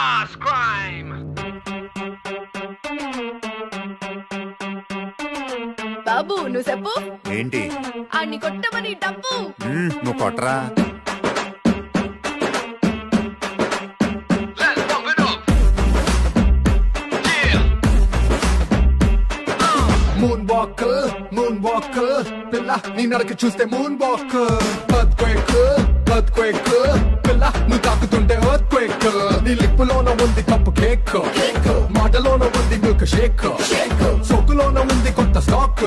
Mass crime. బాబు నువ్వు చెప్పు ఏంటి అన్ని కొట్టమని డబ్బు మ్మ్, నువ్వు కొట్టరా Let's pump it up. Yeah. Moon walk moon walk పిల్ల నీ నడక చూస్తే moon walk birth quake birth quake పిల్ల నువ్వు తాకుతుంటే ఎర్త్ క్వేక్ నీ లిప్పులోన ఉంది కప్పు కేక్ మాటలోన ఉంది మిల్క్ షేక్ సోకులోన ఉంది కొత్త స్టాక్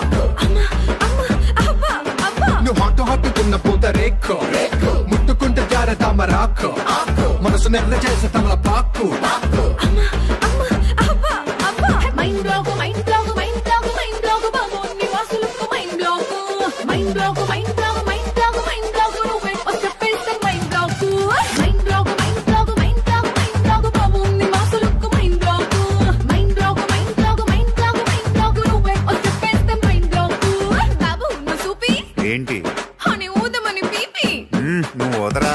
అబ్బా అబ్బా నువ్వు హాట్ హాట్టుకున్న పూత రేక్ ముట్టుకుంటే జార తామరాక్ మనసు నెర్ర చేసే తమల పాకు అబ్బా అబ్బా mind block mind block mind block mind block బాబు నీ వాసులకు mind block mind block mind block mind block mind block నువ్వే వస్తే పెడితే mind block mind block mind block mind block mind block బాబు నీ వాసులకు mind block mind block mind block mind block mind block నువ్వే వస్తే పెడితే మైండ్ బ్లాక్ బాబు నువ్వు చూపి ఏంటి అని ఊదమని పీపి మ్మ్, నువ్వు వదరా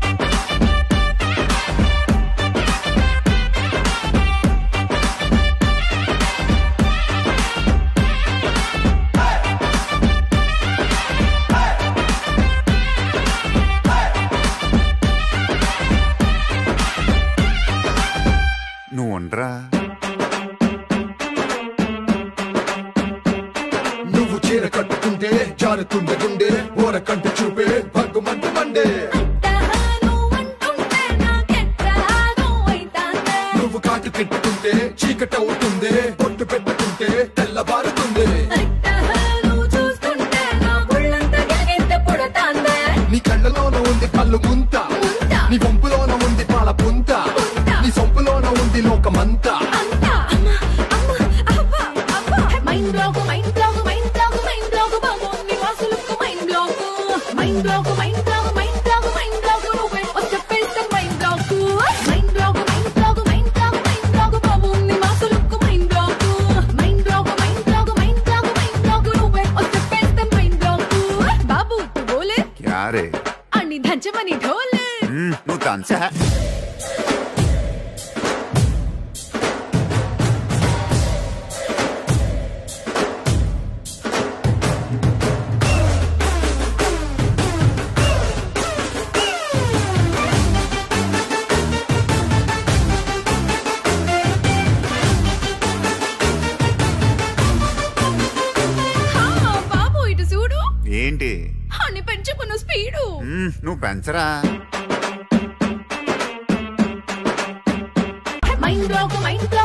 నువ్వు ఉండరా నువ్వు చీర కట్టుకుంటే జారుతుండే గుండె ఓర కంటి చూపే భగ్గుమంటు మండే తాను అంటుంటే నాకెట్టాను అయితాందే నువ్వు కాటు పెట్టుకుంటే చీకట అవుతుంది పొట్టు పెట్టుకుంటే తెల్లబారుతుంది అట్టహాలు చూస్తుంటే నా గుళ్ళంతా గిలిగింత పుడతాందే. నీ కళ్ళలోన ఉంది కళ్ళు ముంత ముంత. నీ వంపులోన ఉంది పాల పుంత పుంత. నీ సొంపులోన ఉంది లోకమంతా అంతా అమ్మ, అమ్మ, అబ్బా, అబ్బా. Mind block, mind block, mind block, mind block బాబు, నీ వాసులకు mind block. Mind block, mind block, mind block, mind block నువ్వే వచ్చే పెడితే mind block. Mind block, mind block, mind block, mind block బాబు, నీ వాసులకు mind block. Mind block, mind block, mind block, mind block నువ్వే వచ్చే పెడితే మైండ్ బ్లాక్. బాబు తు బోలే క్యారే అన్ని దంచమని ఢోలే మ్మ్, నువ్వు తంచా హా, బాబు ఇటు చూడు ఏంటి అని పెంచుకున్న స్పీడు మ్మ్, నువ్వు పెంచరా మైండ్ బ్లాక్ మైండ్ బ్లాక్